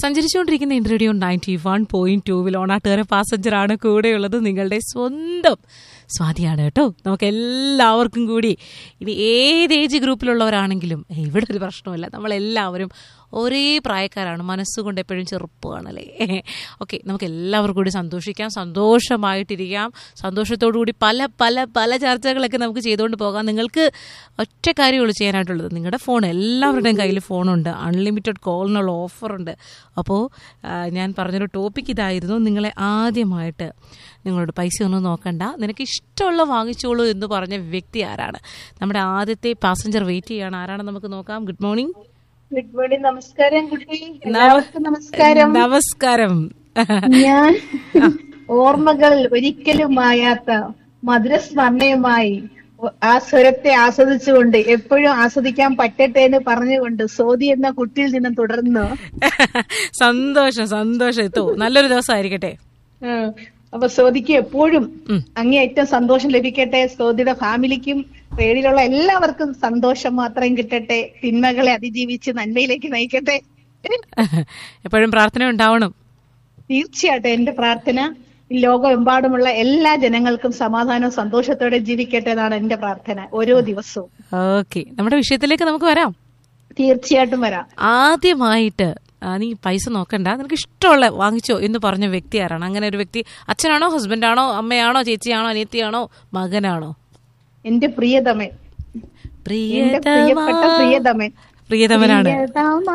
സഞ്ചരിച്ചുകൊണ്ടിരിക്കുന്ന ഇൻട്രഡിയോ ninety one point ടൂവിൽ Onattukara passenger ആണ് കൂടെയുള്ളത് നിങ്ങളുടെ സ്വന്തം സ്വാതിയാണ് കേട്ടോ നമുക്ക് എല്ലാവർക്കും കൂടി ഇനി ഏത് ഏജ് ഗ്രൂപ്പിലുള്ളവരാണെങ്കിലും ഏയ് ഇവിടെ ഒരു പ്രശ്നമില്ല നമ്മളെല്ലാവരും ഒരേ പ്രായക്കാരാണ് മനസ്സുകൊണ്ട് എപ്പോഴും ചെറുപ്പമാണല്ലേ ഓക്കെ നമുക്ക് എല്ലാവർക്കും കൂടി സന്തോഷിക്കാം സന്തോഷമായിട്ടിരിക്കാം സന്തോഷത്തോടു കൂടി പല പല പല ചർച്ചകളൊക്കെ നമുക്ക് ചെയ്തുകൊണ്ട് പോകാം നിങ്ങൾക്ക് ഒറ്റ കാര്യമുള്ളൂ ചെയ്യാനായിട്ടുള്ളത് നിങ്ങളുടെ ഫോൺ എല്ലാവരുടെയും കയ്യിൽ ഫോണുണ്ട് അൺലിമിറ്റഡ് കോളിനുള്ള ഓഫറുണ്ട് അപ്പോൾ ഞാൻ പറഞ്ഞൊരു ടോപ്പിക് ഇതായിരുന്നു നിങ്ങളെ ആദ്യമായിട്ട് നിങ്ങളോട് പൈസ ഒന്നും നോക്കണ്ട നിനക്ക് ഇഷ്ടമുള്ള വാങ്ങിച്ചോളൂ എന്ന് പറഞ്ഞ വ്യക്തി ആരാണ് നമ്മുടെ ആദ്യത്തെ പാസഞ്ചർ വെയിറ്റ് ചെയ്യാണ് ആരാണ് നമുക്ക് നോക്കാം ഗുഡ് മോർണിംഗ് ഗുഡ് മോർണിംഗ് നമസ്കാരം കുട്ടി എല്ലാവർക്കും നമസ്കാരം നമസ്കാരം ഞാൻ ഓർമ്മകൾ ഒരിക്കലും മായാത്ത മധുരസ്മരണയുമായി ആ സ്വരത്തെ ആസ്വദിച്ചുകൊണ്ട് എപ്പോഴും ആസ്വദിക്കാൻ പറ്റട്ടെ എന്ന് പറഞ്ഞുകൊണ്ട് സോതി എന്ന കുട്ടിയിൽ നിന്നും തുടർന്നു സന്തോഷം സന്തോഷം എത്തോ നല്ലൊരു ദിവസമായിരിക്കട്ടെ ഉം. അപ്പൊ സോദിക്ക് എപ്പോഴും അങ്ങേയറ്റം സന്തോഷം ലഭിക്കട്ടെ സോദിയുടെ ഫാമിലിക്കും റേഡിയിലുള്ള എല്ലാവർക്കും സന്തോഷം മാത്രം കിട്ടട്ടെ തിന്മകളെ അതിജീവിച്ച് നന്മയിലേക്ക് നയിക്കട്ടെ എപ്പോഴും പ്രാർത്ഥന ഉണ്ടാവണം തീർച്ചയായിട്ടും എന്റെ പ്രാർത്ഥന ഈ ലോകമെമ്പാടുമുള്ള എല്ലാ ജനങ്ങൾക്കും സമാധാനവും സന്തോഷത്തോടെ ജീവിക്കട്ടെ എന്നാണ് എന്റെ പ്രാർത്ഥന ഓരോ ദിവസവും ഓക്കെ നമ്മുടെ വിഷയത്തിലേക്ക് നമുക്ക് വരാം തീർച്ചയായിട്ടും വരാം ആദ്യമായിട്ട് ആ, നീ പൈസ നോക്കണ്ട നിനക്ക് ഇഷ്ടമുള്ള വാങ്ങിച്ചോ എന്ന് പറഞ്ഞ വ്യക്തി ആരാണ് അങ്ങനെ ഒരു വ്യക്തി അച്ഛനാണോ ഹസ്ബൻഡാണോ അമ്മയാണോ ചേച്ചിയാണോ അനിയത്തിയാണോ മകനാണോ എന്റെ പ്രിയതമൻ എന്റെ പ്രിയപ്പെട്ട പ്രിയതമൻ പ്രിയതമനാണ് പ്രിയതമാ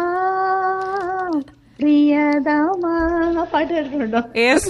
പ്രിയതമാ ആ പാട്ട് കേട്ടിട്ടുണ്ടോ യെസ്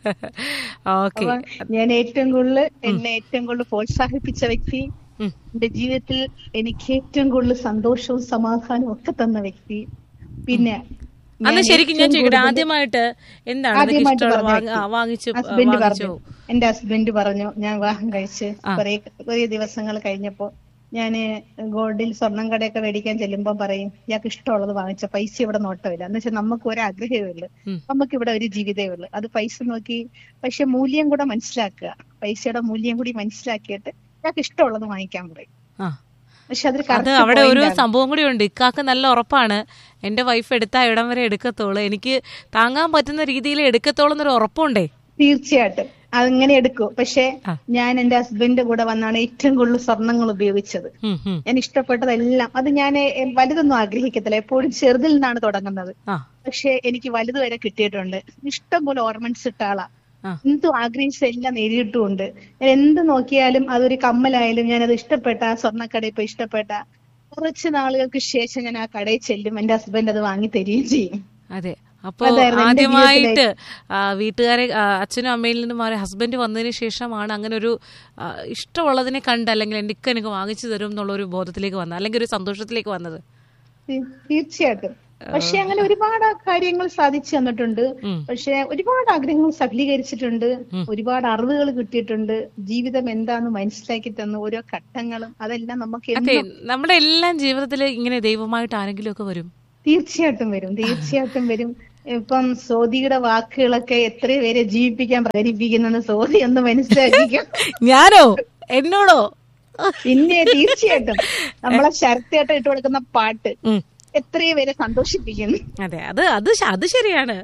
ഓക്കെ അപ്പൊ ഞാൻ ഏറ്റവും കൂടുതൽ എന്നെ ഏറ്റവും കൂടുതൽ പ്രോത്സാഹിപ്പിച്ച വ്യക്തി ഉം. എന്റെ ജീവിതത്തിൽ എനിക്ക് ഏറ്റവും കൂടുതൽ സന്തോഷവും സമാധാനവും ഒക്കെ തന്ന വ്യക്തി പിന്നെ അന്ന് ഞാൻ ശരിക്കും ഞാൻ ഏറ്റവും ചോദിക്കട്ടെ കൂടുതൽ ആദ്യമായിട്ട് എന്താണ് നിനക്ക് ആദ്യമായിട്ട് ഇഷ്ടമുള്ള പറഞ്ഞ വാങ്ങ- ആ, വ്യക്തി. വാങ്ങിച്ചു ഹസ്ബൻഡ് വാങ്ങിച്ചോ പറഞ്ഞു എന്റെ ഹസ്ബൻഡ് പറഞ്ഞു ഞാൻ വിവാഹം കഴിച്ച് കുറെ കുറെ ദിവസങ്ങൾ കഴിഞ്ഞപ്പോ ഞാന് ഗോൾഡിൽ സ്വർണം കടയൊക്കെ മേടിക്കാൻ ചെല്ലുമ്പോ പറയും ഇയാൾക്ക് ഇഷ്ടമുള്ളത് വാങ്ങിച്ച പൈസ ഇവിടെ നോട്ടമില്ല എന്ന് വെച്ചാൽ നമുക്ക് ഒരു ആഗ്രഹമേ ഉള്ളൂ ഉം. നമുക്ക് ഇവിടെ ഒരു ജീവിതമേ ഉള്ളൂ അത് പൈസ നോക്കി പക്ഷെ മൂല്യം കൂടെ മനസ്സിലാക്കുക പൈസയുടെ മൂല്യം കൂടി മനസ്സിലാക്കിയിട്ട് ഇയാൾക്ക് ഇഷ്ടമുള്ളത് വാങ്ങിക്കാൻ പറയും ആ പക്ഷെ അതൊരു അത് correct അവിടെ ഒരു point ആണ്. സംഭവം കൂടി ഉണ്ട് ഇക്കാക്ക് നല്ല ഉറപ്പാണ് എന്റെ വൈഫ് എടുത്ത ഇടം വരെ എടുക്കത്തോളൂ എനിക്ക് താങ്ങാൻ പറ്റുന്ന രീതിയിൽ എടുക്കത്തോളൂ എന്നൊരു ഉറപ്പുണ്ടേ തീർച്ചയായിട്ടും അങ്ങനെ എടുക്കും പക്ഷെ ആ. ഞാൻ എന്റെ ഹസ്ബൻഡിന്റെ കൂടെ വന്നാണ് ഏറ്റവും കൂടുതൽ സ്വർണങ്ങൾ ഉപയോഗിച്ചത് ഉം, ഉം. ഞാൻ ഇഷ്ടപ്പെട്ടതെല്ലാം അത് ഞാൻ എ- വലുതൊന്നും ആഗ്രഹിക്കത്തില്ല എപ്പോഴും ചെറുതിൽ നിന്നാണ് തുടങ്ങുന്നത് ആ പക്ഷെ എനിക്ക് വലുത് വരെ കിട്ടിയിട്ടുണ്ട് ഇഷ്ടം പോലെ ഓർണമെന്റ്സ് ഇട്ട ആളാ ആ. എന്തും ആഗ്രഹിച്ച എല്ലാം നേടിയിട്ടുമുണ്ട് ഞാൻ എന്ത് നോക്കിയാലും അതൊരു കമ്മലായാലും ഞാൻ അത് ഇഷ്ടപ്പെട്ട ആ സ്വർണ്ണക്കടയിൽ പോയി ഇഷ്ടപ്പെട്ട കുറച്ച് നാളുകൾക്ക് ശേഷം ഞാൻ ആ കടയിൽ ചെല്ലും എന്റെ ഹസ്ബൻഡ് അത് വാങ്ങി തരികയും ചെയ്യും അതെ അപ്പൊ അതായിരുന്നു എന്റെ ആദ്യമായിട്ട് ആ, വീട്ടുകാരെ ആ, അച്ഛനും അമ്മയിൽ നിന്നും മാറി ഹസ്ബൻഡ് വന്നതിന് ശേഷമാണ് അങ്ങനെ ഒരു ആ, ഇഷ്ടമുള്ളതിനെ കണ്ട് അല്ലെങ്കിൽ എന്റെ ഇക്ക എനിക്ക് വാങ്ങിച്ചു തരും എന്നുള്ള ഒരു ബോധത്തിലേക്ക് വന്നത് അല്ലെങ്കിൽ ഒരു സന്തോഷത്തിലേക്ക് വന്നത് തീ- തീർച്ചയായിട്ടും പക്ഷെ അങ്ങനെ ഒരുപാട് കാര്യങ്ങൾ സാധിച്ചു തന്നിട്ടുണ്ട് ഉം. പക്ഷെ ഒരുപാട് ആഗ്രഹങ്ങൾ സഫലീകരിച്ചിട്ടുണ്ട് ഒരുപാട് അറിവുകൾ കിട്ടിയിട്ടുണ്ട് ജീവിതം എന്താന്ന് മനസ്സിലാക്കി തന്നു ഓരോ ഘട്ടങ്ങളും അതെല്ലാം നമുക്ക് അതെ എന്നും നമ്മുടെ എല്ലാം ജീവിതത്തിൽ ഇങ്ങനെ ദൈവമായിട്ട് ആരെങ്കിലും ഒക്കെ വരും തീർച്ചയായിട്ടും വരും തീർച്ചയായിട്ടും വരും ഇപ്പം സോദിയുടെ വാക്കുകളൊക്കെ എത്ര പേരെ ജീവിപ്പിക്കാൻ പ്രേരിപ്പിക്കുന്നെന്ന് സോദി ഒന്ന് മനസ്സിലാക്കിക്കും ഞാനോ എന്നോടോ പിന്നെ തീർച്ചയായിട്ടും നമ്മളെ ശരത്തേട്ട ഇട്ട് കൊടുക്കുന്ന പാട്ട് ഉം. എത്രയോ പേരെ സന്തോഷിപ്പിക്കുന്നു അതെ അത് അത് ശ- അത് ശരിയാണ്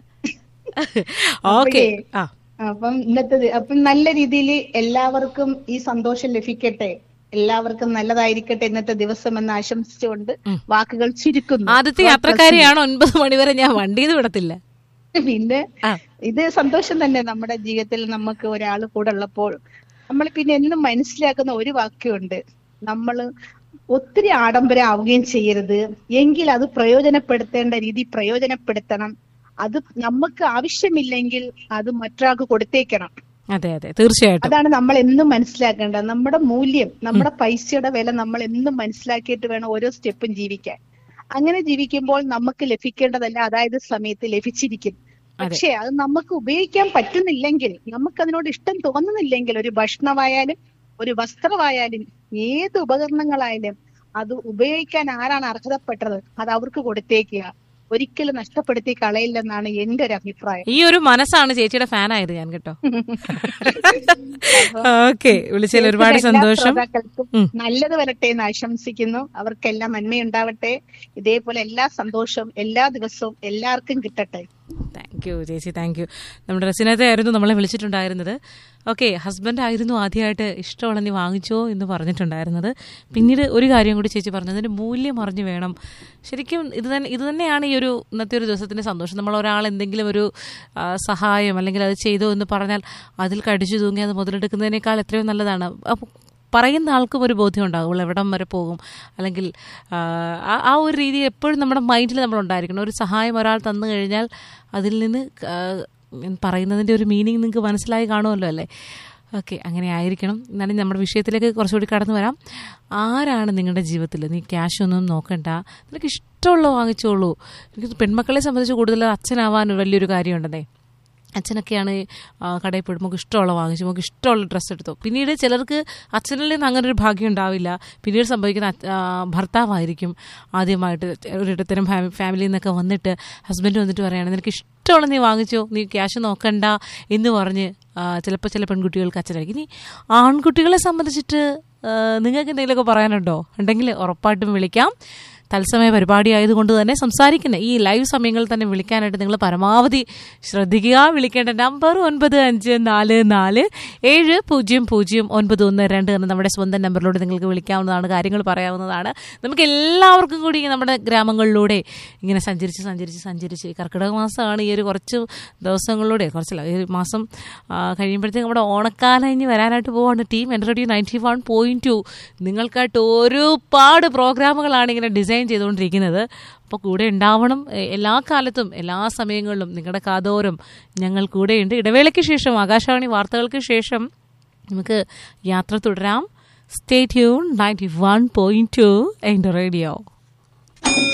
ഓക്കെ ആ അപ്പം ഇന്നത്തെ ദി- അപ്പം നല്ല രീതിയിൽ എല്ലാവർക്കും ഈ സന്തോഷം ലഭിക്കട്ടെ എല്ലാവർക്കും നല്ലതായിരിക്കട്ടെ ഇന്നത്തെ ദിവസം എന്ന് ആശംസിച്ചുകൊണ്ട് വാക്കുകൾ ചുരുക്കുന്നു ആദ്യത്തെ യാത്രക്കാരെയാണ് ഒൻപത് മണിവരെ ഞാൻ വണ്ടിയിൽ വിടത്തില്ല പിന്നെ ആ ഇത് സന്തോഷം തന്നെ നമ്മുടെ ജീവിതത്തിൽ നമുക്ക് ഒരാൾ കൂടെ ഉള്ളപ്പോൾ നമ്മൾ പിന്നെ എന്നും മനസ്സിലാക്കുന്ന ഒരു വാക്യമുണ്ട് നമ്മൾ ഒത്തിരി ആഡംബരം ആവുകയും ചെയ്യരുത് എങ്കിൽ അത് പ്രയോജനപ്പെടുത്തേണ്ട രീതി പ്രയോജനപ്പെടുത്തണം അത് നമുക്ക് ആവശ്യമില്ലെങ്കിൽ അത് മറ്റൊരാൾക്ക് കൊടുത്തേക്കണം അതെ അതെ തീർച്ചയായിട്ടും അതാണ് നമ്മൾ എന്നും മനസ്സിലാക്കേണ്ടത് നമ്മുടെ മൂല്യം നമ്മുടെ പൈസയുടെ വില നമ്മൾ എന്നും മനസ്സിലാക്കിയിട്ട് വേണം ഓരോ സ്റ്റെപ്പും ജീവിക്കാൻ അങ്ങനെ ജീവിക്കുമ്പോൾ നമുക്ക് ലഭിക്കേണ്ടതല്ല അതായത് സമയത്ത് ലഭിച്ചിരിക്കും പക്ഷേ അത് നമുക്ക് ഉപയോഗിക്കാൻ പറ്റുന്നില്ലെങ്കിൽ നമുക്ക് അതിനോട് ഇഷ്ടം തോന്നുന്നില്ലെങ്കിൽ ഒരു ഭക്ഷണമായാലും ഒരു വസ്ത്രമായാലും ഏത് ഉപകരണങ്ങളായാലും അത് ഉപയോഗിക്കാൻ ആരാണ് അർഹതപ്പെട്ടത് അത് അവർക്ക് കൊടുത്തേക്കുക ഒരിക്കലും നഷ്ടപ്പെടുത്തി കളയില്ലെന്നാണ് എന്റെ ഒരു അഭിപ്രായം ഈ ഒരു മനസ്സാണ് ചേച്ചിയുടെ ഫാനായത് ഞാൻ കേട്ടോ ഓക്കെ വിളിച്ചതിൽ ഒരുപാട് എല്ലാ സന്തോഷം ശ്രോതാക്കൾക്കും ഉം. നല്ലത് വരട്ടെ എന്ന് ആശംസിക്കുന്നു അവർക്കെല്ലാം നന്മയുണ്ടാവട്ടെ ഇതേപോലെ എല്ലാ സന്തോഷവും എല്ലാ ദിവസവും എല്ലാവർക്കും കിട്ടട്ടെ താങ്ക് യു ചേച്ചി താങ്ക് യു നമ്മുടെ റസിനത്തെ ആയിരുന്നു നമ്മളെ വിളിച്ചിട്ടുണ്ടായിരുന്നത് ഓക്കെ ഹസ്ബൻഡ് ആയിരുന്നു ആദ്യമായിട്ട് ഇഷ്ടമുള്ള നീ വാങ്ങിച്ചോ എന്ന് പറഞ്ഞിട്ടുണ്ടായിരുന്നത് പിന്നീട് ഒരു കാര്യം കൂടി ചേച്ചി പറഞ്ഞു അതിന്റെ മൂല്യം അറിഞ്ഞു വേണം ശരിക്കും ഇത് തന്നെ ഇത് തന്നെയാണ് ഈ ഒരു ഇന്നത്തെ ഒരു ദിവസത്തിന്റെ സന്തോഷം നമ്മൾ ഒരാൾ എന്തെങ്കിലും ഒരു ആ, സഹായം അല്ലെങ്കിൽ അത് ചെയ്തോ എന്ന് പറഞ്ഞാൽ അതിൽ കടിച്ചു തൂങ്ങി അത് മുതലെടുക്കുന്നതിനേക്കാൾ എത്രയോ നല്ലതാണ് അപ്പോൾ പറയുന്ന ആൾക്കും ഒരു ബോധ്യം ഉണ്ടാകും അവൾ എവിടം വരെ പോകും അല്ലെങ്കിൽ ആ, ആ- ആ ഒരു രീതി എപ്പോഴും നമ്മുടെ മൈൻഡിൽ നമ്മൾ ഉണ്ടായിരിക്കണം ഒരു സഹായം ഒരാൾ തന്നു കഴിഞ്ഞാൽ അതിൽ നിന്ന് ആ, ഞാൻ പറയുന്നതിൻ്റെ ഒരു മീനിങ് നിങ്ങൾക്ക് മനസ്സിലായി കാണുമല്ലോ അല്ലേ ഓക്കെ അങ്ങനെ ആയിരിക്കണം എന്നാലും നമ്മുടെ വിഷയത്തിലേക്ക് കുറച്ചുകൂടി കടന്നു വരാം ആരാണ് നിങ്ങളുടെ ജീവിതത്തിൽ നീ ക്യാഷ് ഒന്നും നോക്കണ്ട നിനക്ക് ഇഷ്ടമുള്ള വാങ്ങിച്ചോളൂ എനിക്ക് പെൺമക്കളെ സംബന്ധിച്ച് കൂടുതൽ അച്ഛനാവാൻ വലിയൊരു കാര്യമുണ്ടെന്നേ അച്ഛനൊക്കെയാണ് ആ, കടയിൽ പോയിട്ട് നമുക്ക് ഇഷ്ടമുള്ള വാങ്ങിച്ചു നമുക്ക് ഇഷ്ടമുള്ള ഡ്രസ്സ് എടുത്തു പിന്നീട് ചിലർക്ക് അച്ഛനിൽ നിന്ന് അങ്ങനെ ഒരു ഭാഗ്യം ഉണ്ടാവില്ല പിന്നീട് സംഭവിക്കുന്ന അച്ഛ- ആ, ഭർത്താവായിരിക്കും ആദ്യമായിട്ട് ഒരിടത്തരം ഫാമി ഫാമിലിയിൽ നിന്നൊക്കെ വന്നിട്ട് ഹസ്ബൻഡ് വന്നിട്ട് പറയുകയാണ് നിനക്ക് ഇഷ്ടമുള്ള നീ വാങ്ങിച്ചോ നീ ക്യാഷ് നോക്കണ്ട എന്ന് പറഞ്ഞ് ചിലപ്പോൾ ചില പെൺകുട്ടികൾക്ക് അച്ഛനായിരിക്കും ഇനി ആൺകുട്ടികളെ സംബന്ധിച്ചിട്ട് ആ, നിങ്ങൾക്ക് എന്തെങ്കിലുമൊക്കെ പറയാനുണ്ടോ ഉണ്ടെങ്കിൽ ഉറപ്പായിട്ടും വിളിക്കാം തത്സമയ പരിപാടി ആയതുകൊണ്ട് തന്നെ സംസാരിക്കുന്ന ഈ ലൈവ് സമയങ്ങളിൽ തന്നെ വിളിക്കാനായിട്ട് നിങ്ങൾ പരമാവധി ശ്രദ്ധിക്കുക വിളിക്കേണ്ട നമ്പർ ഒൻപത് അഞ്ച് നാല് നാല് ഏഴ് പൂജ്യം പൂജ്യം ഒൻപത് ഒന്ന് രണ്ട് എന്ന നമ്മുടെ സ്വന്തം നമ്പറിലൂടെ നിങ്ങൾക്ക് വിളിക്കാവുന്നതാണ് കാര്യങ്ങൾ പറയാവുന്നതാണ് നമുക്ക് എല്ലാവർക്കും കൂടി നമ്മുടെ ഗ്രാമങ്ങളിലൂടെ ഇങ്ങനെ സഞ്ചരിച്ച് സഞ്ചരിച്ച് സഞ്ചരിച്ച് ഈ കർക്കിടക മാസമാണ് ഈ ഒരു കുറച്ച് ദിവസങ്ങളിലൂടെ കുറച്ചല്ല ഈ ഒരു മാസം ആ, കഴിയുമ്പോഴത്തേക്കും നമ്മുടെ ഓണക്കാലം ഇനി വരാനായിട്ട് പോവാണ് ടീം എൻ radio ninety one point two നിങ്ങൾക്കായിട്ട് ഒരുപാട് പ്രോഗ്രാമുകളാണ് ഇങ്ങനെ ഡിസൈൻ ചെയ്തുകൊണ്ടിരിക്കുന്നത് അപ്പോൾ കൂടെ ഉണ്ടാവണം എ- എല്ലാ കാലത്തും എല്ലാ സമയങ്ങളിലും നിങ്ങളുടെ കാതോരം ഞങ്ങൾ കൂടെയുണ്ട് ഇടവേളയ്ക്ക് ശേഷം ആകാശവാണി വാർത്തകൾക്ക് ശേഷം നമുക്ക് യാത്ര തുടരാം stay tune ninety one point two എൻ്റെ റേഡിയോ